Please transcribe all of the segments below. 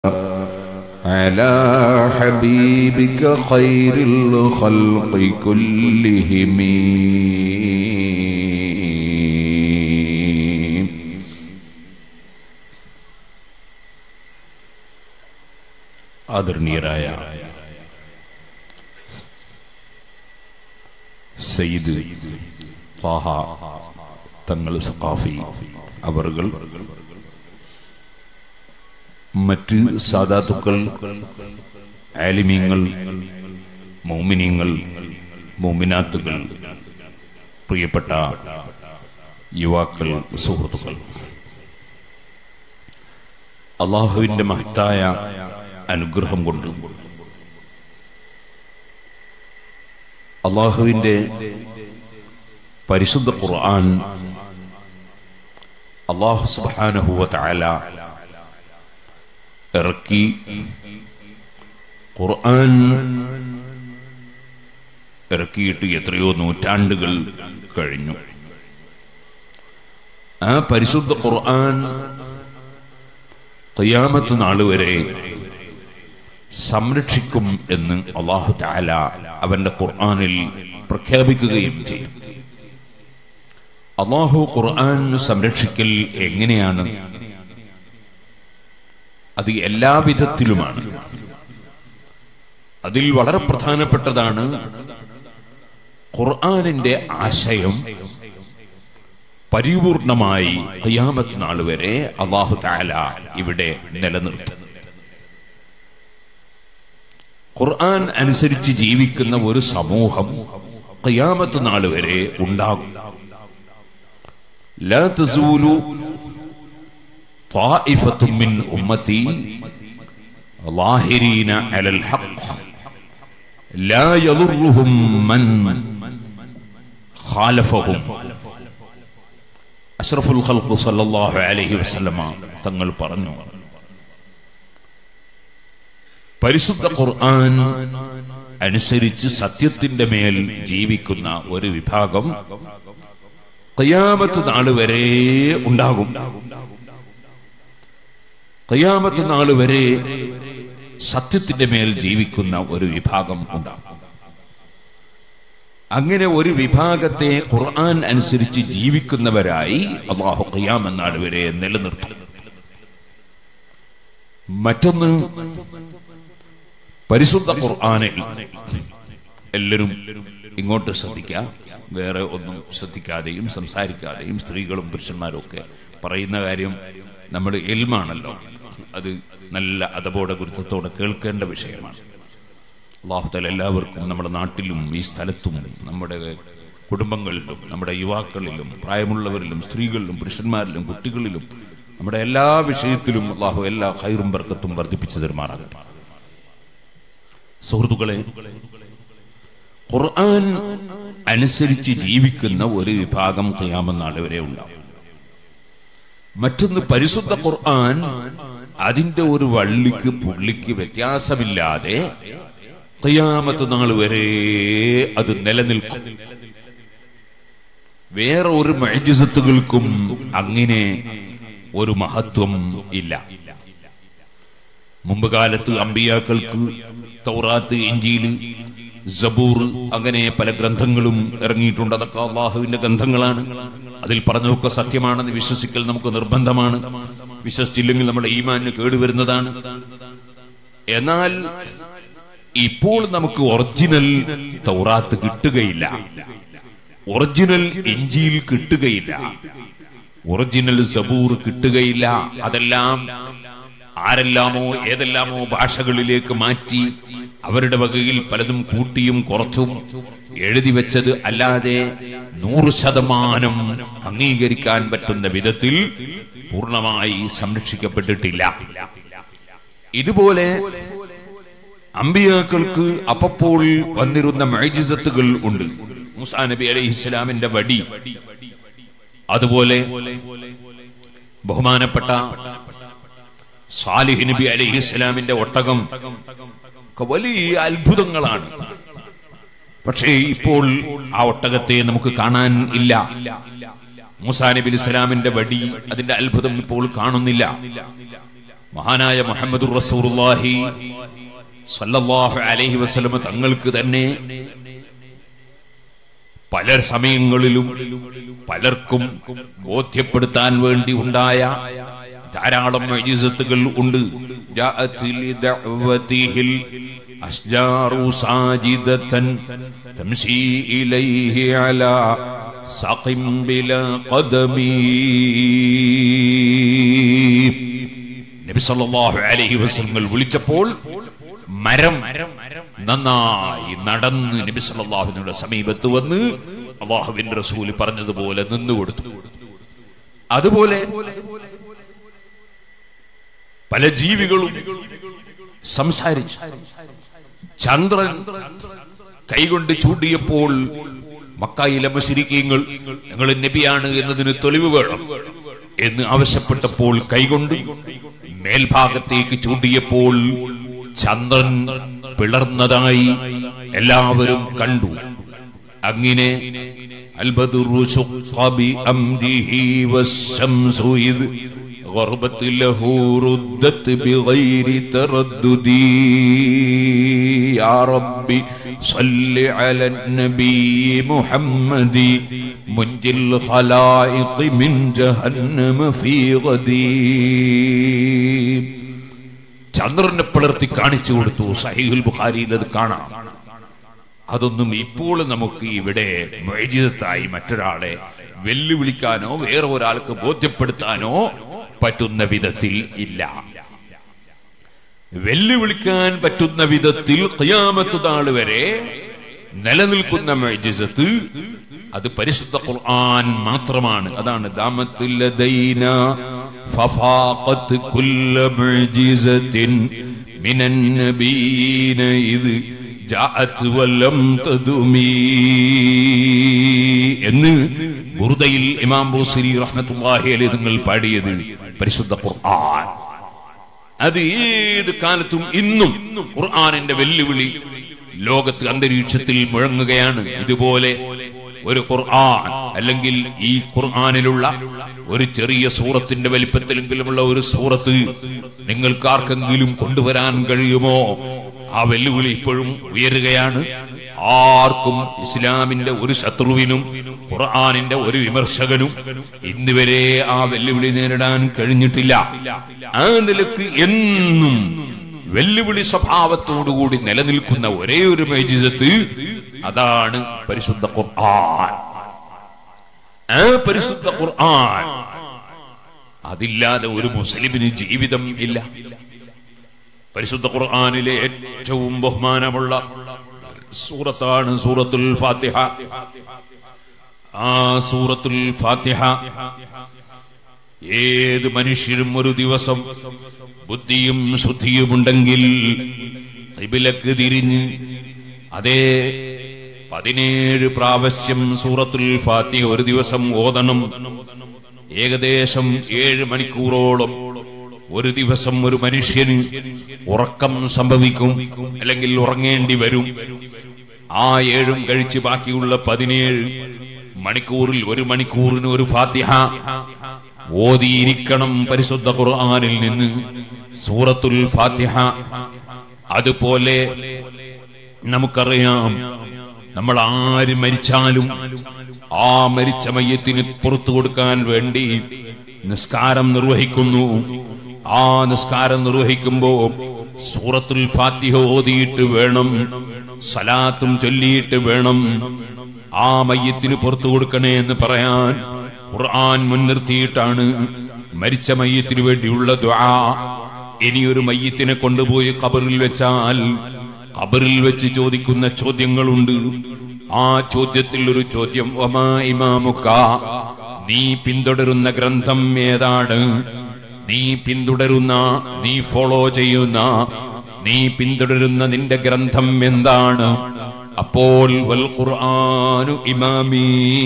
على حبيبك خير الخلق كلهم ആദരണീയരായ സയ്യിദ് ത്വാഹ തങ്ങൾ സഖാഫി അവർകൾ മറ്റ് സാധാത്തുക്കൾ ആലിമീങ്ങൾ മൗമിനീങ്ങൾ മൗമിനാത്തുകൾ പ്രിയപ്പെട്ട യുവാക്കൾ സുഹൃത്തുക്കൾ അള്ളാഹുവിന്റെ മഹത്തായ അനുഗ്രഹം കൊണ്ട് അള്ളാഹുവിന്റെ പരിശുദ്ധ ഖുർആൻ അള്ളാഹു സുബാനഹുവ തആല ഇറക്കി ഖുർആൻ ഇറക്കിയിട്ട് എത്രയോ നൂറ്റാണ്ടുകൾ കഴിഞ്ഞു ആ പരിശുദ്ധ ഖുർആൻ ഖിയാമത്ത് നാൾ വരെ സംരക്ഷിക്കും എന്ന് അള്ളാഹു താല അവന്റെ ഖുർആനിൽ പ്രഖ്യാപിക്കുകയും ചെയ്യും അള്ളാഹു ഖുർആൻ സംരക്ഷിക്കൽ എങ്ങനെയാണ് അത് എല്ലാ വിധത്തിലുമാണ് അതിൽ വളരെ പ്രധാനപ്പെട്ടതാണ് ഖുർആനിന്റെ ആശയം പരിപൂർണമായി ഖിയാമത്ത് നാൾ വരെ അള്ളാഹു താല ഇവിടെ നിലനിർത്തും ഖുർആൻ അനുസരിച്ച് ജീവിക്കുന്ന ഒരു സമൂഹം ഖിയാമത്ത് നാൾ വരെ ഉണ്ടാകും لا تزول طائفة من أمتي ظاهرين على الحق لا يضرهم من خالفهم അഷ്റഫുൽ ഖൽഖ് സല്ലല്ലാഹു അലൈഹി വസല്ലമ തങ്ങൾ പറഞ്ഞു പരിശുദ്ധ ഖുർആൻ അനുസരിച്ച് സത്യത്തിന്റെ മേൽ ജീവിക്കുന്ന ഒരു വിഭാഗം ഖിയാമത്ത് നാള് വരെ ഉണ്ടാകും ഖിയാമത്ത് നാള് വരെ സത്യത്തിന്റെ മേൽ ജീവിക്കുന്ന ഒരു വിഭാഗം ഉണ്ടാകും അങ്ങനെ ഒരു വിഭാഗത്തെ ഖുർആൻ അനുസരിച്ച് ജീവിക്കുന്നവരായി അള്ളാഹു ഖിയാം എന്നാൾ വരെ നിലനിർത്തും മറ്റൊന്ന് പരിശുദ്ധ ഖുർആനിൽ എല്ലാവരും ഇങ്ങോട്ട് ശ്രദ്ധിക്കാം വേറെ ഒന്നും ശ്രദ്ധിക്കാതെയും സംസാരിക്കാതെയും സ്ത്രീകളും പുരുഷന്മാരും ഒക്കെ പറയുന്ന കാര്യം നമ്മുടെ എൽമാണല്ലോ അത് നല്ല അതബോധ ഗുരുത്വത്തോടെ കേൾക്കേണ്ട വിഷയമാണ് അള്ളാഹുത്തല എല്ലാവർക്കും നമ്മുടെ നാട്ടിലും ഈ സ്ഥലത്തും നമ്മുടെ കുടുംബങ്ങളിലും നമ്മുടെ യുവാക്കളിലും പ്രായമുള്ളവരിലും സ്ത്രീകളിലും പുരുഷന്മാരിലും കുട്ടികളിലും നമ്മുടെ എല്ലാ വിഷയത്തിലും അള്ളാഹു എല്ലാ ഹൈറും ബർക്കത്തും വർദ്ധിപ്പിച്ചു തരുമാറാകട്ടെ സുഹൃത്തുക്കളെ ഖുർആൻ അനുസരിച്ച് ജീവിക്കുന്ന ഒരു വിഭാഗം ഖിയാമനാൾ വരെ ഉണ്ടാവും മറ്റൊന്ന് പരിശുദ്ധ ഖുർആൻ അതിന്റെ ഒരു വള്ളിക്ക് പുള്ളിക്ക് വ്യത്യാസമില്ലാതെ ഖിയാമത്ത് നാൾ വരെ അത് നിലനിൽക്കും വേറെ ഒരു മൈജിസത്തുകൾക്കും അങ്ങനെ ഒരു മഹത്വം ഇല്ല മുമ്പ് കാലത്ത് അമ്പിയാക്കൾക്ക് തൗറാത്ത് ഇഞ്ചിയില് സബൂർ അങ്ങനെ പല ഗ്രന്ഥങ്ങളും ഇറങ്ങിയിട്ടുണ്ട് അതൊക്കെ അള്ളാഹുവിന്റെ ഗ്രന്ഥങ്ങളാണ് അതിൽ പറഞ്ഞതൊക്കെ സത്യമാണെന്ന് വിശ്വസിക്കൽ നമുക്ക് നിർബന്ധമാണ് വിശ്വസിച്ചില്ലെങ്കിൽ നമ്മുടെ ഈമാനിന് കേടുവരുന്നതാണ് എന്നാൽ ഇപ്പോൾ നമുക്ക് ഒറിജിനൽ തൗറാത്ത് കിട്ടുകയില്ല ഒറിജിനൽ ഇഞ്ചിയിൽ കിട്ടുകയില്ല ഒറിജിനൽ സബൂർ കിട്ടുകയില്ല അതെല്ലാം ആരെല്ലാമോ ഏതെല്ലാമോ ഭാഷകളിലേക്ക് മാറ്റി അവരുടെ വകയിൽ പലതും കൂട്ടിയും കുറച്ചും എഴുതി വെച്ചത് അല്ലാതെ നൂറ് ശതമാനം അംഗീകരിക്കാൻ പറ്റുന്ന വിധത്തിൽ പൂർണ്ണമായി സംരക്ഷിക്കപ്പെട്ടിട്ടില്ല ഇതുപോലെ അമ്പിയാക്കൾക്ക് അപ്പപ്പോൾ വന്നിരുന്ന മൈജിസത്തുകൾ ഉണ്ട് മുസാ നബി അലൈഹി ഇസ്ലാമിന്റെ വടി അതുപോലെ ബഹുമാനപ്പെട്ട സാലിഹ് നബി അലൈഹി ഇസ്ലാമിന്റെ ഒട്ടകം ഒക്കെ വലിയ അത്ഭുതങ്ങളാണ് പക്ഷേ ഇപ്പോൾ ആ ഒട്ടകത്തെ നമുക്ക് കാണാൻ ഇല്ല മൂസാ നബി ഇസ്ലാമിന്റെ വടി അതിന്റെ അത്ഭുതം ഇപ്പോൾ കാണുന്നില്ല മഹാനായ മുഹമ്മദ് റസൂറുല്ലാഹി സല്ലല്ലാഹു അലൈഹി വസല്ലമ തങ്ങൾക്ക് തന്നെ പല സമയങ്ങളിലും പലർക്കും ബോധ്യപ്പെടുത്താൻ വേണ്ടി ഉണ്ടായ ധാരാളം മജിസത്തുകൾ ഉണ്ട് ജാഅത്ത് ലിദഅവതിഹിൽ അഷ്ജാറു സാജിദതൻ തംശി ഇലൈഹി അലാ സഖിം ബിലാ ഖദമി നബി സല്ലല്ലാഹു അലൈഹി വസല്ലം വിളിച്ചപ്പോൾ മരം നന്നായി നടന്ന് നബി സല്ലല്ലാഹുവിന്റെ സമീപത്ത് വന്ന് അള്ളാഹുവിന്റെ റസൂല് പറഞ്ഞതുപോലെ നിന്നുകൊടുത്തു അതുപോലെ പല ജീവികളും സംസാരിച്ചു ചന്ദ്രൻ കൈകൊണ്ട് ചൂണ്ടിയപ്പോൾ മക്കായിലെ മശരിക്കീങ്ങൾ ഞങ്ങൾ നബിയാണ് എന്നതിന് തെളിവ് വേണം എന്ന് ആവശ്യപ്പെട്ടപ്പോൾ കൈകൊണ്ട് മേൽഭാഗത്തേക്ക് ചൂണ്ടിയപ്പോൾ ചന്ദ്രൻ പിളർന്നതായി എല്ലാവരും കണ്ടു അങ്ങനെ അൽബദുറു ശുഖ ബിഅംരിഹി വശംസു ഇദ് غربت له ردت بغير تردد يا ربي صل على النبي محمد منجي الخلائق من جهنم في غدي ചന്ദ്രനെ പിളർത്തി കാണിച്ചു കൊടുത്തു സഹീഹുൽ ബുഖാരിയിൽ അത് കാണാം അതൊന്നും ഇപ്പോൾ നമുക്ക് ഇവിടെ വൈദ്യുതത്തായി മറ്റൊരാളെ വെല്ലുവിളിക്കാനോ വേറെ ഒരാൾക്ക് ബോധ്യപ്പെടുത്താനോ പറ്റുന്ന വിധത്തിൽ ഇല്ല വെല്ലുവിളിക്കാൻ പറ്റുന്ന വിധത്തിൽ ഖിയാമത്ത് നാൾ വരെ നിലനിൽക്കുന്ന മൈജിസത്ത് അത് പരിശുദ്ധ ഖുർആൻ മാത്രമാണ് അതാണ് ദാമത്തുൽ ലദൈന ഫഫാഖത്ത് കുല്ല മുഅ്ജിസത്തിൻ മിനൻ നബിയീന ഇത് ജാഅത്ത് വലം തദുമീ എന്ന് ബുർദയിൽ ഇമാം ബൂസരി റഹ്മത്തുള്ളാഹി അലൈഹി നിങ്ങൾ പാടിയത് പരിശുദ്ധ ഖുർആൻ അത് ഏത് കാലത്തും ഇന്നും ഖുർആനിന്റെ വെല്ലുവിളി ലോകത്ത് അന്തരീക്ഷത്തിൽ മുഴങ്ങുകയാണ് ഇതുപോലെ ഒരു ഖുർആൻ അല്ലെങ്കിൽ ഈ ഖുർആനിലുള്ള ഒരു ചെറിയ സൂറത്തിന്റെ വലിപ്പത്തിലെങ്കിലുമുള്ള ഒരു സൂറത്ത് നിങ്ങൾക്ക് ആർക്കെങ്കിലും കൊണ്ടുവരാൻ കഴിയുമോ ആ വെല്ലുവിളി ഇപ്പോഴും ഉയരുകയാണ് ആർക്കും ഇസ്ലാമിന്റെ ഒരു ശത്രുവിനും ഖുർആാനിന്റെ ഒരു വിമർശകനും ഇന്നുവരെ ആ വെല്ലുവിളി നേരിടാൻ കഴിഞ്ഞിട്ടില്ല ആ നിലക്ക് എന്നും വെല്ലുവിളി സ്വഭാവത്തോടുകൂടി നിലനിൽക്കുന്ന ഒരേ ഒരു മേജിസത്ത് അതാണ് പരിശുദ്ധ ഖുർആൻ ആ പരിശുദ്ധ ഖുർആൻ അതില്ലാതെ ഒരു മുസ്ലിമിന് ജീവിതം ഇല്ല പരിശുദ്ധ ഖുർആനിലെ ഏറ്റവും ബഹുമാനമുള്ള സൂറത്താണ് സൂറത്തുൽ ഫാത്തിഹ ആ സൂറത്തുൽ ഫാത്തിഹ ഏത് മനുഷ്യരും ഒരു ദിവസം ബുദ്ധിയും ശുദ്ധിയുമുണ്ടെങ്കിൽ ഖിബിലക്ക് തിരിഞ്ഞ് അതേ പതിനേഴ് പ്രാവശ്യം സൂറത്തുൽ ഫാത്തിഹ ഒരു ദിവസം ഓതണം ഏകദേശം ഏഴ് മണിക്കൂറോളം ഒരു ദിവസം ഒരു മനുഷ്യന് ഉറക്കം സംഭവിക്കും അല്ലെങ്കിൽ ഉറങ്ങേണ്ടി വരും ആ ഏഴും കഴിച്ച് ബാക്കിയുള്ള പതിനേഴ് മണിക്കൂറിൽ ഒരു മണിക്കൂറിന് ഒരു ഫാത്തിഹ ഓതിയിരിക്കണം പരിശുദ്ധ ഖുർആനിൽ നിന്ന് സൂറത്തുൽ ഫാത്തിഹ അതുപോലെ നമുക്കറിയാം നമ്മൾ ആര് മരിച്ചാലും ആ മരിച്ച മയ്യത്തിന് പുറത്തു കൊടുക്കാൻ വേണ്ടി നിസ്കാരം നിർവഹിക്കുന്നു ആ നിസ്കാരം നിർവഹിക്കുമ്പോ സൂറത്തുൽ ഫാത്തിഹ ഓതിയിട്ട് വേണം സലാത്തും ചൊല്ലിയിട്ട് വേണം ആ മയ്യത്തിന് പുറത്തു കൊടുക്കണേ എന്ന് പറയാൻ ഖുർആൻ മുൻനിർത്തിയിട്ടാണ് മരിച്ച മയ്യത്തിന് വേണ്ടിയുള്ള ദ്വാ ഇനിയൊരു മയ്യത്തിനെ കൊണ്ടുപോയി കബറിൽ വെച്ചാൽ കബറിൽ വെച്ച് ചോദിക്കുന്ന ചോദ്യങ്ങളുണ്ട് ആ ചോദ്യത്തിൽ ഒരു ചോദ്യം ഒമാ ഇമാമുക്ക നീ പിന്തുടരുന്ന ഗ്രന്ഥം ഏതാണ് നീ പിന്തുടരുന്ന നീ ഫോളോ ചെയ്യുന്ന നീ പിന്തുടരുന്ന നിന്റെ ഗ്രന്ഥം എന്താണ് അപ്പോൾ വൽ ഖുർആനു ഇമാമീ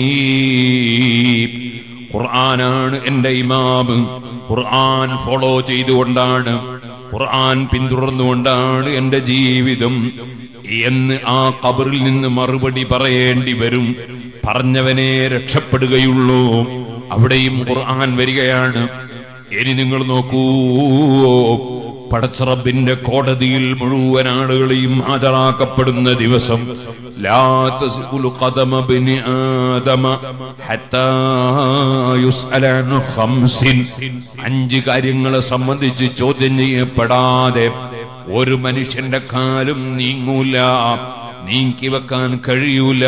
ഖുർആനാണ് എന്റെ ഇമാമ് ഖുർആൻ ഫോളോ ചെയ്തുകൊണ്ടാണ് ഖുർആൻ പിന്തുടർന്നുകൊണ്ടാണ് എന്റെ ജീവിതം എന്ന് ആ കബറിൽ നിന്ന് മറുപടി പറയേണ്ടി വരും പറഞ്ഞവനെ രക്ഷപ്പെടുകയുള്ളൂ അവിടെയും ഖുർആൻ വരികയാണ് ഇനി നിങ്ങൾ നോക്കൂ പടച്ചറബിന്റെ കോടതിയിൽ മുഴുവൻ ആളുകളെയും ഹാജരാക്കപ്പെടുന്ന ദിവസം ലാ തസ്കുലു ഖദമ ബിനി ആദമ ഹത്താ യുസ്അല അൻ ഖംസിൻ അഞ്ച് കാര്യങ്ങളെ സംബന്ധിച്ച് ചോദ്യം ചെയ്യപ്പെടാതെ ഒരു മനുഷ്യന്റെ കാലും നീങ്ങൂല നീക്കി വെക്കാൻ കഴിയൂല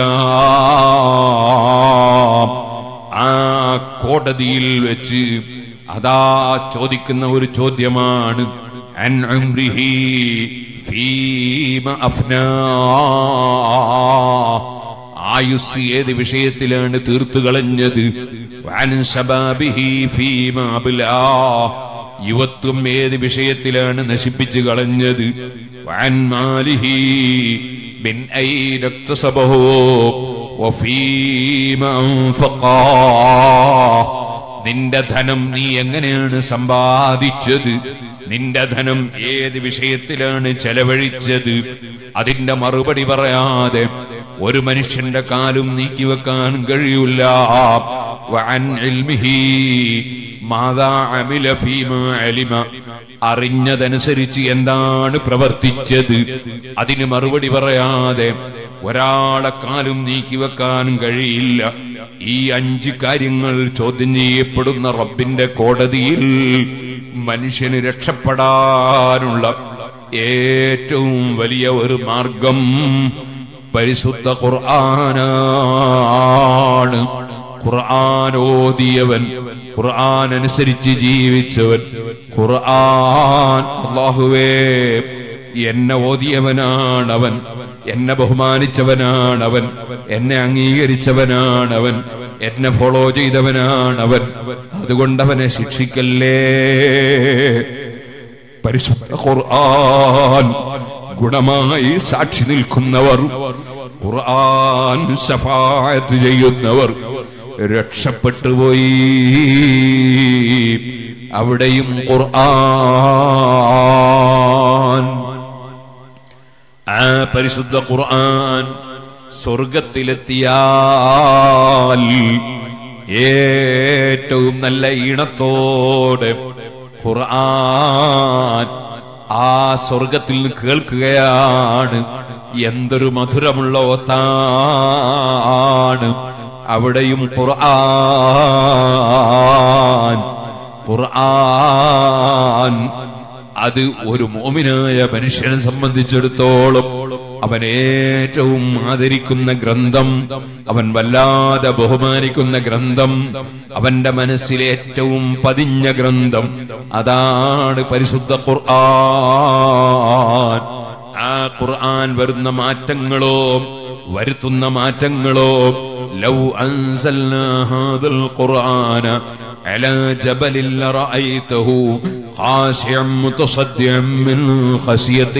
ആ കോടതിയിൽ വെച്ച് അതാ ചോദിക്കുന്ന ഒരു ചോദ്യമാണ് അൻ ഉംരിഹി ഫീമ അഫ്നാ ആയുസ് ഏത് വിഷയത്തിലാണ് തീർത്തു കളഞ്ഞത് വഅൻ ശബാബിഹി ഫീമ അബ്ലാ യുവത്വം ഏത് വിഷയത്തിലാണ് നശിപ്പിച്ചു കളഞ്ഞത് വഅൻ മാലിഹി ബിൻ ഐന ഇക്തസബഹു വഫീമ അൻഫഖാ നിന്റെ ധനം നീ എങ്ങനെയാണ് സമ്പാദിച്ചത് നിന്റെ ധനം ഏത് വിഷയത്തിലാണ് ചെലവഴിച്ചത് അതിന്റെ മറുപടി പറയാതെ ഒരു മനുഷ്യന്റെ കാലും നീക്കിവെക്കാൻ കഴിയൂല വഅൻ ഇൽമിഹി മാതാ അമില ഫീമാ അലിമ അറിഞ്ഞതനുസരിച്ച് എന്താണ് പ്രവർത്തിച്ചത് അതിന് മറുപടി പറയാതെ ഒരാളെ കാലും നീക്കിവെക്കാൻ കഴിയില്ല ഈ അഞ്ച് കാര്യങ്ങൾ ചോദ്യം ചെയ്യപ്പെടുന്ന റബ്ബിന്റെ കോടതിയിൽ മനുഷ്യന് രക്ഷപ്പെടാനുള്ള ഏറ്റവും വലിയ ഒരു മാർഗം പരിശുദ്ധ ഖുർആനാണ് ഖുർആൻ ഓതിയവൻ ഖുർആൻ അനുസരിച്ച് ജീവിച്ചവൻ ഖുർആൻ അള്ളാഹുവേ എന്നെ ഓതിയവനാണവൻ എന്നെ ബഹുമാനിച്ചവനാണവൻ എന്നെ അംഗീകരിച്ചവനാണവൻ എന്നെ ഫോളോ ചെയ്തവനാണവൻ അതുകൊണ്ടവനെ ശിക്ഷിക്കല്ലേ പരിശുദ്ധ ഖുർആൻ ഗുണമായി സാക്ഷി നിൽക്കുന്നവർ ഖുർആൻ സഫായത്ത് ചെയ്യുന്നവർ രക്ഷപ്പെട്ടു പോയി അവിടെയും ഖുർആൻ ആ പരിശുദ്ധ ഖുർആൻ സ്വർഗത്തിലെത്തിയാൽ ഏറ്റവും നല്ല ഈണത്തോടെ ഖുർആൻ ആ സ്വർഗത്തിൽ നിന്ന് കേൾക്കുകയാണ് എന്തൊരു മധുരമുള്ള ഒത്താണ് അവിടെയും ഖുർആൻ ഖുർആൻ അത് ഒരു മോമിനായ മനുഷ്യനെ സംബന്ധിച്ചിടത്തോളം അവൻ ഏറ്റവും ആദരിക്കുന്ന ഗ്രന്ഥം അവൻ വല്ലാതെ ബഹുമാനിക്കുന്ന ഗ്രന്ഥം അവന്റെ മനസ്സിൽ ഏറ്റവും പതിഞ്ഞ ഗ്രന്ഥം അതാണ് പരിശുദ്ധ ഖുർആൻ ആ ഖുർആൻ വരുന്ന മാറ്റങ്ങളോ വരുത്തുന്ന മാറ്റങ്ങളോ ലൗ അൻസൽനാ ഹാദൽ ഖുർആന على جبل لرأيته خاشعا متصدعا من خشية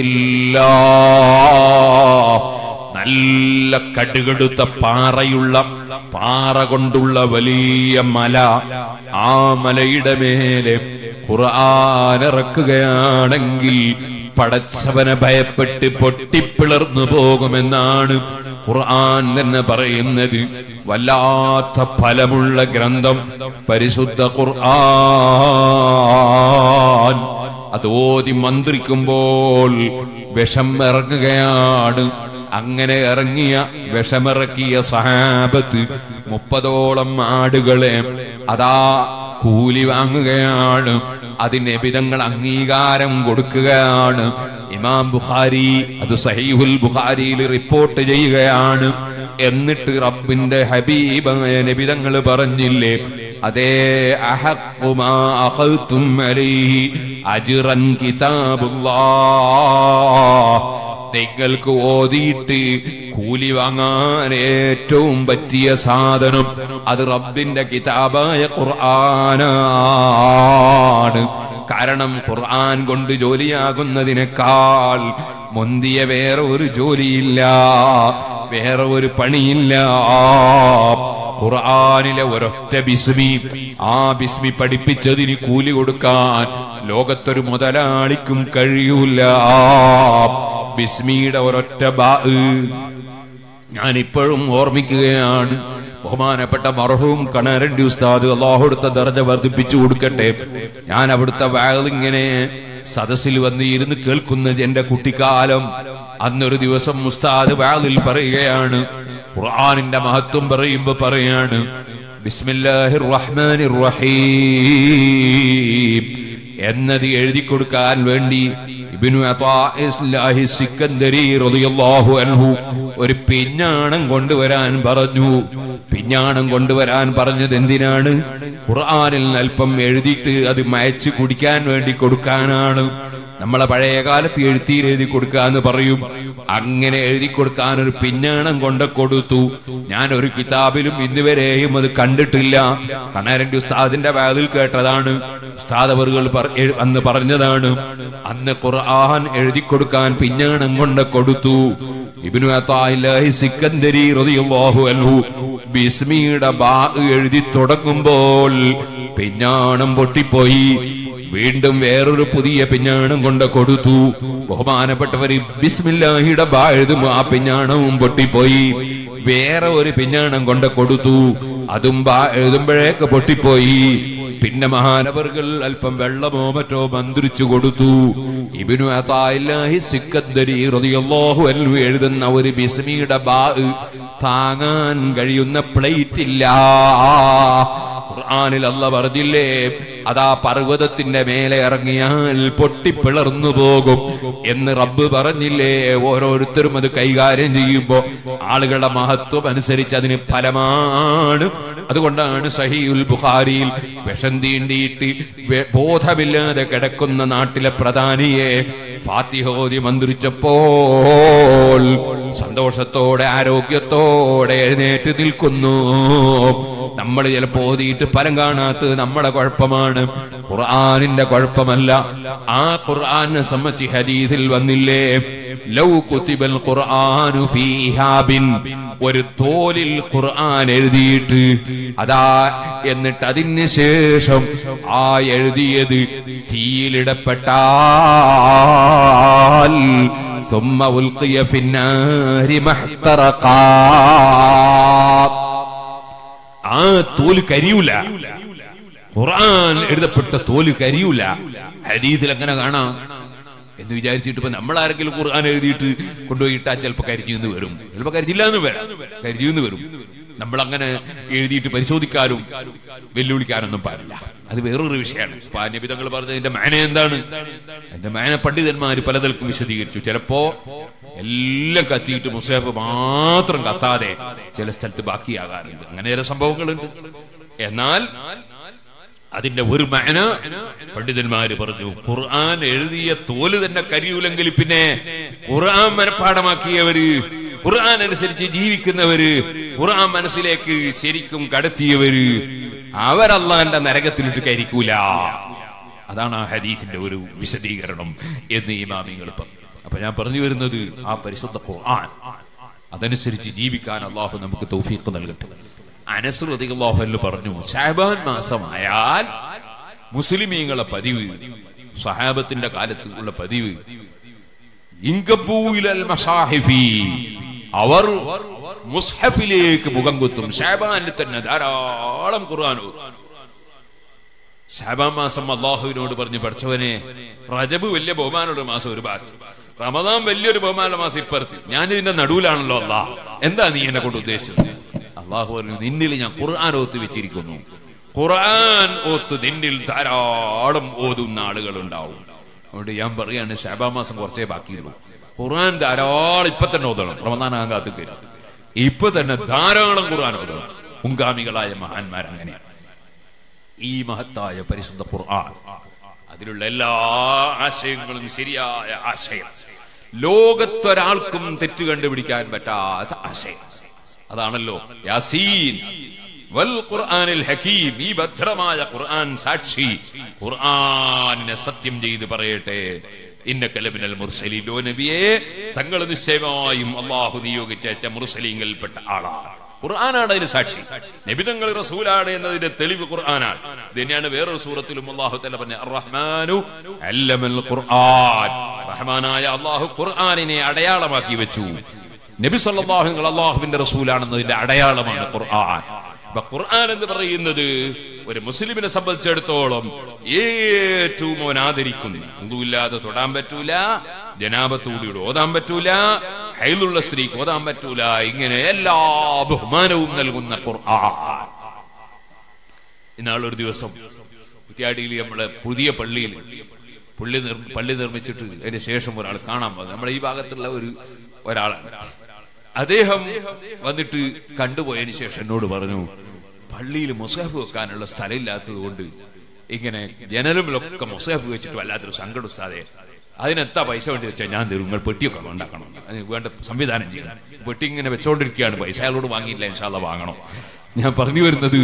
الله നല്ല കടുകടുത്ത പാറയുള്ള പാറ കൊണ്ടുള്ള വലിയ മല ആ മലയുടെ മേലെ ഖുർആൻ ഇറക്കുകയാണെങ്കിൽ പടച്ചവനെ ഭയപ്പെട്ട് പൊട്ടിപ്പിളർന്നു പോകുമെന്നാണ് ഖുർആൻ തന്നെ പറയുന്നത് വല്ലാത്ത ഫലമുള്ള ഗ്രന്ഥം പരിശുദ്ധ ഖുർആൻ അത് ഓതി മന്ത്രിക്കുമ്പോൾ വിഷം ഇറങ്ങുകയാണ് അങ്ങനെ ഇറങ്ങിയ വിഷമിറക്കിയ സഹാബത്ത് മുപ്പതോളം ആടുകളെ അതാ കൂലി വാങ്ങുകയാണ് അതിന് വിധങ്ങൾ അംഗീകാരം കൊടുക്കുകയാണ് ഇമാം ബുഖാരി അത് സഹീഹുൽ ബുഖാരിയിൽ റിപ്പോർട്ട് ചെയ്യുകയാണ് എന്നിട്ട് റബ്ബിന്റെ ഹബീബായ നബിതങ്ങൾ പറഞ്ഞില്ലേ അതേ അഹഖുമാ അഖൽതും അലൈഹി അജ്റൻ കിതാബുല്ലാഹ് നിങ്ങൾക്ക് ഓതിയിട്ട് കൂലി വാങ്ങാൻ ഏറ്റവും പറ്റിയ സാധനം അത് റബ്ബിന്റെ കിതാബായ ഖുർആനാണ് കാരണം ഖുർആൻ കൊണ്ട് ജോലിയാകുന്നതിനേക്കാൾ മുന്തിയ വേറെ ഒരു ജോലിയില്ല വേറെ ഒരു പണിയില്ല ഖുർആനിലെ ഒരൊറ്റ ബിസ്മി ആ ബിസ്മി പഠിപ്പിച്ചതിന് കൂലി കൊടുക്കാൻ ലോകത്തൊരു മുതലാളിക്കും കഴിയൂല ബിസ്മിയുടെ ഒരൊറ്റ ബാ ഞാൻ ഇപ്പോഴും ഓർമ്മിക്കുകയാണ് ബഹുമാനപ്പെട്ട മർഹൂം കണരണ്ടി ഉസ്താദ് അള്ളാഹുടുത്ത ദർജ വർദ്ധിപ്പിച്ചു കൊടുക്കട്ടെ ഞാൻ അവിടുത്തെ വാളിങ്ങനെ സദസ്സിൽ വന്ന് ഇരുന്ന് കേൾക്കുന്ന എന്റെ കുട്ടിക്കാലം അന്നൊരു ദിവസം ഉസ്താദ് വാളിൽ പറയുകയാണ് ഖുർആനിന്റെ മഹത്വം പറയുമ്പോ പറയാണ് ബിസ്മില്ലാഹിർ റഹ്മാനിർ റഹീം എന്നത് എഴുതി കൊടുക്കാൻ വേണ്ടി ഇബ്നു അതാഇസ്ലാഹി സിക്കന്ദരി റളിയല്ലാഹു അൻഹു ഒരു പിഞ്ഞാണം കൊണ്ടുവരാൻ പറഞ്ഞു പിഞ്ഞാണം കൊണ്ടുവരാൻ പറഞ്ഞത് എന്തിനാണ് ഖുർആനിൽ അല്പം എഴുതിയിട്ട് അത് മയച്ച് കുടിക്കാൻ വേണ്ടി കൊടുക്കാനാണ് നമ്മളെ പഴയ കാലത്ത് എഴുത്തിയിൽ എഴുതി കൊടുക്കാന്ന് പറയും അങ്ങനെ എഴുതി കൊടുക്കാൻ ഒരു പിഞ്ഞാണം കൊണ്ട് കൊടുത്തു ഞാൻ ഒരു കിതാബിലും ഇന്നുവരെയും അത് കണ്ടിട്ടില്ല കണ്ണാരന്റെ ഉസ്താദിന്റെ വാതിൽ കേട്ടതാണ് ഉസ്താദ് അവറുകൾ പറ- എഴു- അന്ന് പറഞ്ഞതാണ് അന്ന് ഖുർആൻ എഴുതി കൊടുക്കാൻ പിഞ്ഞാണം കൊണ്ട് കൊടുത്തു ഇബ്നു അത്തായില്ലാഹി സിക്കന്ദരി റളിയല്ലാഹു അൻഹു ബിസ്മിയുടെ ബാ എഴുതി തുടങ്ങുമ്പോൾ പിഞ്ഞാണം പൊട്ടിപ്പോയി വീണ്ടും വേറൊരു പുതിയ പിഞ്ഞാണം കൊണ്ട് കൊടുത്തു ബഹുമാനപ്പെട്ടവര് ബിസ്മില്ലാഹിയുടെ ബാ എഴുതും ആ പിഞ്ഞാണവും പൊട്ടിപ്പോയി വേറെ ഒരു പിഞ്ഞാണം കൊണ്ട് കൊടുത്തു അതും ബാ എഴുതുമ്പോഴേക്ക് പൊട്ടിപ്പോയി പിന്നെ മഹാനവറുകൾ അല്പം വെള്ളമോ മറ്റോ മന്ത്രിച്ചു കൊടുത്തു ഇബിനു അതായില്ലാഹി സിക്കദ്ദരി റളിയല്ലാഹു അൻഹു എഴുതുന്ന ഒരു ബിസ്മിയുടെ ബാ താങ്ങാൻ കഴിയുന്ന പ്ലേറ്റ് ഇല്ല ഖുർആനിൽ അല്ല പറഞ്ഞില്ലേ അതാ പർവ്വതത്തിന്റെ മേലെ ഇറങ്ങിയാൽ പൊട്ടിപ്പിളർന്നു പോകും എന്ന് റബ്ബ് പറഞ്ഞില്ലേ ഓരോരുത്തരും അത് കൈകാര്യം ചെയ്യുമ്പോ ആളുകളുടെ മഹത്വം അനുസരിച്ച് അതിന് ഫലമാണ് അതുകൊണ്ടാണ് സഹീഉൽ ബുഖാരിയിൽ വിഷം തീണ്ടിയിട്ട് വെ- ബോധമില്ലാതെ കിടക്കുന്ന നാട്ടിലെ പ്രധാനിയെ ഫാത്തിഹോദി മന്ത്രിച്ചപ്പോൾ സന്തോഷത്തോടെ ആരോഗ്യത്തോടെ എഴുന്നേറ്റ് നിൽക്കുന്നു നമ്മൾ ചിലപ്പോ ഓതിയിട്ട് ഫലം കാണാത്തത് നമ്മുടെ കുഴപ്പമാണ് ഖുർആനിന്റെ കുഴപ്പമല്ല ആ ഖുർആനെ സംബന്ധിച്ച് ഹദീസിൽ വന്നില്ലേ ലൗ കുത്തിബൽ ഖുർആനു ഫീ ഇഹാബിൻ ഒരു തോലിൽ ഖുർആൻ എഴുതിയിട്ട് അതാ എന്നിട്ട് അതിന് ശേഷം ആ എഴുതിയത് തീയിലിടപ്പെട്ടാൽ ثم ألقي في النار محترقا ആ തോല് കരിയൂല ഖുർആൻ എഴുതപ്പെട്ട തോല് കരിയൂല ഹദീസിൽ അങ്ങനെ കാണാം എന്ന് വിചാരിച്ചിട്ട് ഇപ്പൊ നമ്മൾ ആരെങ്കിലും ഖുർആൻ എഴുതിയിട്ട് കൊണ്ടുപോയിട്ടാ ചിലപ്പോ കരിഞ്ഞെന്ന് വരും ചിലപ്പോ കരിഞ്ഞില്ല എന്ന് വരാം കരിഞ്ഞെന്ന് വരും നമ്മൾ അങ്ങനെ എഴുതിയിട്ട് പരിശോധിക്കാനും വെല്ലുവിളിക്കാനൊന്നും പാടില്ല അത് വേറൊരു വിഷയമാണ് ഇപ്പൊ നബിതങ്ങൾ പറഞ്ഞതിന്റെ മാന എന്താണ് അതിന്റെ മാന പണ്ഡിതന്മാര് പലതൽക്കും വിശദീകരിച്ചു ചിലപ്പോ എല്ലാം കത്തിയിട്ട് മുസേഫ് മാത്രം കത്താതെ ചില സ്ഥലത്ത് ബാക്കിയാകാറുണ്ട് അങ്ങനെ ചില സംഭവങ്ങളുണ്ട് എന്നാൽ അതിന്റെ ഒരു മാന പണ്ഡിതന്മാര് പറഞ്ഞു ഖുർആൻ എഴുതിയ തോല് തന്നെ കരിയൂലെങ്കിൽ പിന്നെ ഖുർആൻ മനഃപ്പാടമാക്കിയവര് ഖുർആൻ അനുസരിച്ച് ജീവിക്കുന്നവര് ഖുർആൻ മനസ്സിലേക്ക് ശരിക്കും കടത്തിയവര് അവരല്ലാന്റെ നരകത്തിലിട്ട് കരിക്കൂല അതാണ് ആ ഹദീസിന്റെ ഒരു വിശദീകരണം എന്ന് ഇമാമിങ്ങൾ പറഞ്ഞു അപ്പൊ ഞാൻ പറഞ്ഞു വരുന്നത് ആ പരിശുദ്ധ ഖുർആൻ അതനുസരിച്ച് ജീവിക്കാൻ അള്ളാഹു നമുക്ക് തൗഫീഖ് നൽകട്ടെ അനസ് റളിയല്ലാഹു പറഞ്ഞു ഷാബാൻ മാസമായാൽ മുസ്ലിമീങ്ങളെ പതിവ് സഹാബത്തിന്റെ കാലത്ത് ഉള്ള പതിവ് ഇങ്കപ്പൂയിലൽ മസാഹിഫി അവർ മുസ്ഹഫിലേക്ക് മുഖം കുത്തും ഷാബാനിൽ തന്നെ ധാരാളം ഖുർആൻ ഓതും. ഷാബാൻ മാസം അള്ളാഹുവിനോട് പറഞ്ഞു പഠിച്ചവനെ റജബ് വലിയ ബഹുമാനമുള്ള മാസം ഒരു ഭാഗത്ത് റമദാൻ വലിയൊരു ബഹുമാനുള്ള മാസം ഇപ്പുറത്ത് ഞാൻ ഇതിന്റെ നടുവിലാണല്ലോ അല്ലാ എന്താ നീ എന്നെ കൊണ്ട് ഉദ്ദേശിച്ചത് അള്ളാഹു പറഞ്ഞു നിന്നിൽ ഞാൻ ഖുർആൻ ഓത്ത് വെച്ചിരിക്കുന്നു ഖുർആൻ ഓത്ത് നിന്നിൽ ധാരാളം ഓതുന്ന ആളുകൾ ഉണ്ടാവും അതുകൊണ്ട് ഞാൻ പറയാണ് ഷാബാ മാസം കുറച്ചേ ബാക്കിയുള്ളൂ ഖുർആൻ ധാരാളം ഇപ്പൊ തന്നെ ഓതണം റമദാൻ ആകാത്ത കരുത് ഇപ്പൊ തന്നെ ധാരാളം ഖുർആൻ ഓതണം മുൻഗാമികളായ മഹാന്മാർ അങ്ങനെയാണ് ഈ മഹത്തായ പരിശുദ്ധ ഖുർആൻ അതിലുള്ള എല്ലാ ആശയങ്ങളും ശരിയായ ആശയം ലോകത്തൊരാൾക്കും തെറ്റ് കണ്ടുപിടിക്കാൻ പറ്റാത്ത ആശയം അതാണല്ലോ യാസീൻ വൽ ഖുർആനിൽ ഹക്കീം ഈ ഭദ്രമായ ഖുർആൻ സാക്ഷി ഖുർആനെ സത്യം ചെയ്ത് പറയട്ടെ ഇന്ന കലബിനൽ മുർസലീൻ ഓ നബിയെ തങ്ങൾ നിശ്ചയമായും അള്ളാഹു നിയോഗിച്ച മുർസലീങ്ങളിൽപ്പെട്ട ആളാണ് ഖുർആനാണ് അതിന് സാക്ഷി നബിതങ്ങൾ റസൂലാണ് എന്നതിന്റെ തെളിവ് ഖുർആനാണ് ഇത് തന്നെയാണ് വേറൊരു സൂറത്തിലും അള്ളാഹു തല പറഞ്ഞ റഹ്മാനു അല്ലമൽ ഖുർആൻ റഹ്മാനായ അള്ളാഹു ഖുർആനിനെ അടയാളമാക്കി വെച്ചു നബി സല്ലല്ലാഹു അലൈഹി വസല്ലം അള്ളാഹുവിന്റെ റസൂലാണെന്നതിന്റെ അടയാളമാണ് ഖുർആൻ അപ്പൊ ഖുർആൻ എന്ന് പറയുന്നത് ഒരു മുസ്ലിമിനെ സംബന്ധിച്ചിടത്തോളം ഏറ്റവും അവൻ ആദരിക്കുന്നു ഒന്നുമില്ലാതെ തൊടാൻ പറ്റൂല ജനാപത്തോടുകൂടി ഓതാൻ പറ്റൂല ഹൈലുള്ള സ്ത്രീക്ക് ഓതാൻ പറ്റൂല ഇങ്ങനെ എല്ലാ ബഹുമാനവും നൽകുന്ന ഖുർആൻ ഇന്നാളൊരു ദിവസം കുറ്റ്യാടിയിൽ നമ്മളെ പുതിയ പള്ളിയിൽ പുള്ളി നിർ പള്ളി നിർമ്മിച്ചിട്ട് അതിന് ശേഷം ഒരാൾ കാണാൻ വന്നു നമ്മുടെ ഈ ഭാഗത്തുള്ള ഒരു ഒരാളാണ് അദ്ദേഹം വന്നിട്ട് കണ്ടുപോയതിന് ശേഷം എന്നോട് പറഞ്ഞു പള്ളിയിൽ മുസാഫ് വെക്കാനുള്ള സ്ഥലമില്ലാത്തത് കൊണ്ട് ഇങ്ങനെ ജനലുമിലൊക്കെ മുസാഫ് വെച്ചിട്ട് വല്ലാത്തൊരു സങ്കടം ഉസ്താദേ അതിനെത്താ പൈസ വേണ്ടി വെച്ചാൽ ഞാൻ തരും നിങ്ങൾ പെട്ടിയൊക്കെ ഉണ്ടാക്കണം അതിന് വേണ്ട സംവിധാനം ചെയ്യണം പെട്ടി ഇങ്ങനെ വെച്ചോണ്ടിരിക്കുകയാണ് പൈസ അയാളോട് വാങ്ങിയില്ല ഇൻഷാല്ല വാങ്ങണം ഞാൻ പറഞ്ഞു വരുന്നത്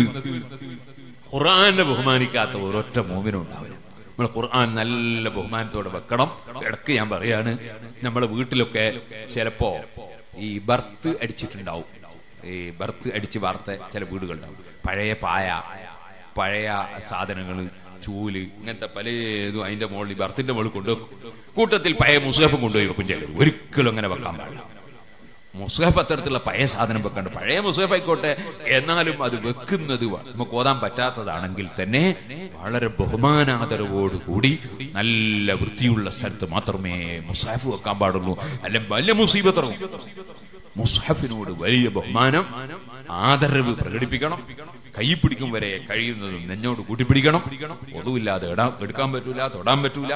ഖുർആനെ ബഹുമാനിക്കാത്ത ഒരൊറ്റ മോമിനും ഉണ്ടാവില്ല നമ്മൾ ഖുർആൻ നല്ല ബഹുമാനത്തോടെ വെക്കണം ഇടയ്ക്ക് ഞാൻ പറയാണ് നമ്മളെ വീട്ടിലൊക്കെ ചിലപ്പോ ഈ ബർത്ത് അടിച്ചിട്ടുണ്ടാവും ഈ ബർത്ത് അടിച്ച് വാർത്ത ചില വീടുകളുണ്ടാവും പഴയ പായ പഴയ സാധനങ്ങൾ ചൂല് ഇങ്ങനത്തെ പലതും അതിന്റെ മുകളിൽ ബർത്തിന്റെ മുകളിൽ കൊണ്ടുവെക്കും കൂട്ടത്തിൽ പഴയ മുസ്ലഫും കൊണ്ടുപോയി വെക്കും ചിലർ ഒരിക്കലും അങ്ങനെ വെക്കാൻ പാടില്ല മുസ്ഹഫ് അത്തരത്തിലുള്ള പഴയ സാധനം വെക്കണ്ട പഴയ മുസ്ഹഫ് ആയിക്കോട്ടെ എന്നാലും അത് വെക്കുന്നത് വ- നമുക്ക് ഓതാൻ പറ്റാത്തതാണെങ്കിൽ തന്നെ വളരെ ബഹുമാനാദരവോടുകൂടി നല്ല വൃത്തിയുള്ള സ്ഥലത്ത് മാത്രമേ മുസ്ഹഫ് വെക്കാൻ പാടുള്ളൂ അല്ലെ വലിയ മുസീബത്തറും മുസ്ഹഫിനോട് വലിയ ബഹുമാനം ആദരവ് പ്രകടിപ്പിക്കണം കൈ പിടിക്കും വരെ കഴിയുന്നതും നെഞ്ഞോട് കൂട്ടിപ്പിടിക്കണം ഒതുവില്ലാതെ ഇടാൻ എടുക്കാൻ പറ്റൂല തൊടാൻ പറ്റൂല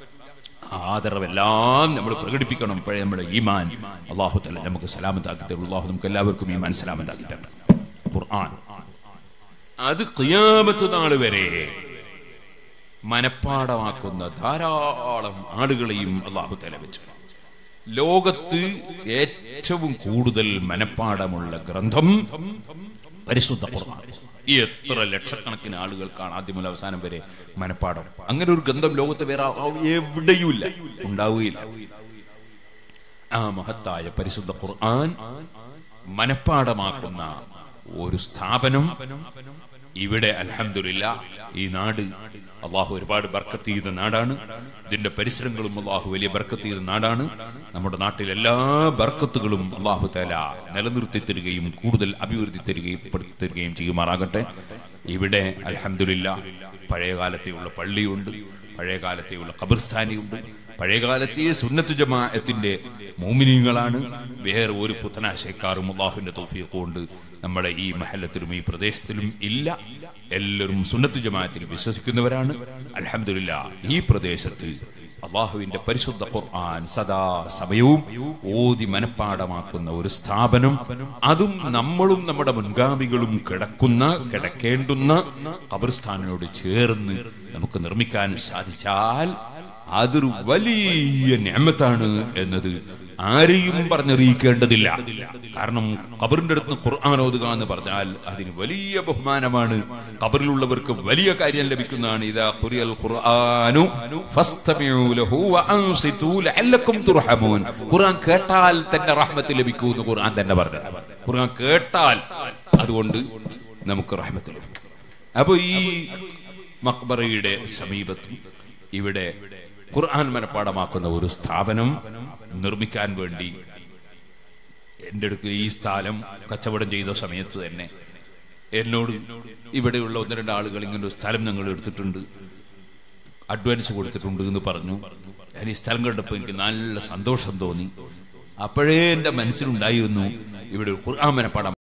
ആദരവെല്ലാം നമ്മൾ പ്രകടിപ്പിക്കണം ഇപ്പോഴേ നമ്മുടെ ഈമാൻ അള്ളാഹു തല നമുക്ക് സലാമത്താക്കി തരും അള്ളാഹു നമുക്ക് എല്ലാവർക്കും ഈമാൻ സലാമത്താക്കി തരണം ഖുർആൻ അത് ഖിയാമത്ത് നാൾ വരെ മനപ്പാടമാക്കുന്ന ധാരാളം ആളുകളെയും അള്ളാഹു തല വെച്ചു ലോകത്ത് ഏറ്റവും കൂടുതൽ മനപ്പാടമുള്ള ഗ്രന്ഥം പരിശുദ്ധ ഖുർആൻ എത്ര ലക്ഷക്കണക്കിന് ആളുകൾക്കാണ് ആദ്യം മുതൽ അവസാനം വരെ മനപ്പാടം അങ്ങനെ ഒരു ഗ്രന്ഥം ലോകത്ത് വേറെ ആ- എവിടെയുമില്ല ഉണ്ടാവുകയില്ല ആ മഹത്തായ പരിശുദ്ധ ഖുർആൻ മനപ്പാടമാക്കുന്ന ഒരു സ്ഥാപനം ഇവിടെ അൽഹംദുലില്ല ഈ നാട് അള്ളാഹു ഒരുപാട് ബർക്കത്ത് ചെയ്ത നാടാണ് ഇതിന്റെ പരിസരങ്ങളും അള്ളാഹു വലിയ ബർക്കത്ത് ചെയ്ത നാടാണ് നമ്മുടെ നാട്ടിൽ എല്ലാ ബർക്കത്തുകളും അള്ളാഹു തല നിലനിർത്തി തരികയും കൂടുതൽ അഭിവൃദ്ധി തരികയും പെടുത്തരികയും ചെയ്യുമാറാകട്ടെ ഇവിടെ അൽഹംദുലില്ല പഴയ കാലത്തെയുള്ള പള്ളിയുണ്ട് പഴയ കാലത്തെയുള്ള ഖബർസ്ഥാനിയുണ്ട് പഴയകാലത്തെ സുന്നത്ത് ജമാഅത്തിന്റെ മോമിനിയങ്ങളാണ് വേറെ ഒരു പുത്തനാശയക്കാരും അള്ളാഹുവിന്റെ തൗഫീഖ് കൊണ്ട് നമ്മുടെ ഈ മഹല്ലത്തിലും ഈ പ്രദേശത്തിലും ഇല്ല എല്ലാവരും സുന്നത്ത് ജമാഅത്തിൽ വിശ്വസിക്കുന്നവരാണ് അൽഹംദുലില്ലാ ഈ പ്രദേശത്ത് അള്ളാഹുവിന്റെ പരിശുദ്ധ ഖുർആൻ സദാ സമയവും ഓതി മനപ്പാടമാക്കുന്ന ഒരു സ്ഥാപനം അതും നമ്മളും നമ്മുടെ മുൻഗാമികളും കിടക്കുന്ന കിടക്കേണ്ടുന്ന ഖബർസ്ഥാനോട് ചേർന്ന് നമുക്ക് നിർമ്മിക്കാൻ സാധിച്ചാൽ അതൊരു വലിയ ഞാമത്താണ് എന്നത് ആരെയും പറഞ്ഞറിയിക്കേണ്ടതില്ല കാരണം ഖബറിന്റെ അടുത്ത് ഖുർആൻ ഓതുക എന്ന് പറഞ്ഞാൽ അതിന് വലിയ ബഹുമാനമാണ് ഖബറിലുള്ളവർക്ക് വലിയ കാര്യം ലഭിക്കുന്നതാണ് ഇതാ ഖുറിയൽ ഖുർആനു ഫസ്തമിഉ ലഹു വഅൻസിതു ലഅല്ലക്കും തുർഹമൂൻ ഖുർആൻ കേട്ടാൽ തന്നെ റഹ്മത്ത് ലഭിക്കൂ എന്ന് ഖുർആൻ തന്നെ പറഞ്ഞു ഖുർആൻ കേട്ടാൽ അതുകൊണ്ട് നമുക്ക് റഹ്മത്ത് ലഭിക്കും അപ്പൊ ഈ മക്ബറയുടെ സമീപത്തും ഇവിടെ ഖുർആൻ മനപ്പാടമാക്കുന്ന ഒരു സ്ഥാപനം നിർമ്മിക്കാൻ വേണ്ടി എൻ്റെ അടുക്ക് ഈ സ്ഥലം കച്ചവടം ചെയ്ത സമയത്ത് തന്നെ എന്നോട് ഇവിടെയുള്ള ഒന്ന് രണ്ട് ആളുകൾ ഇങ്ങനെ ഒരു സ്ഥലം ഞങ്ങൾ എടുത്തിട്ടുണ്ട് അഡ്വാൻസ് കൊടുത്തിട്ടുണ്ട് എന്ന് പറഞ്ഞു ഞാൻ ഈ സ്ഥലം കണ്ടപ്പോൾ എനിക്ക് നല്ല സന്തോഷം തോന്നി അപ്പോഴേ എൻ്റെ മനസ്സിലുണ്ടായിരുന്നു ഇവിടെ ഒരു ഖുർആൻ മനപ്പാടം